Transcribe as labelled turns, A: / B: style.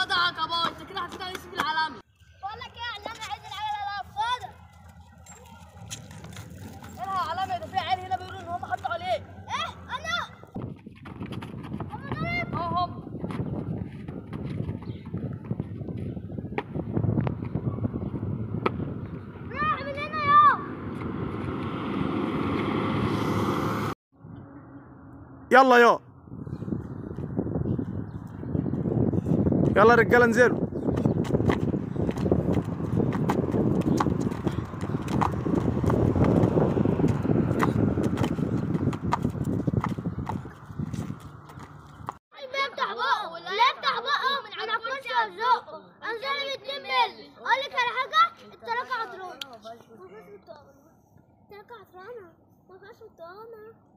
A: صدقك يا بابا انت كده هتطلع اسمي العالمي
B: بقول لك ايه علمنا عيد العيال الافضل
A: ايه العالمي ده في عيال هنا بيقولوا ان هم حطوا عليه
B: ايه انا هم دول
A: اه هم
B: راح من هنا يا
C: يلا يا يلا رجاله انزلوا
B: اللي يفتح بقه اللي يفتح بقه من على كرسي ارزاقه انزل باتنين ملي اقول لك على حاجه التلاقة عطرانه ما فيهاش التلاقة عطرانه ما فيهاش التلاقة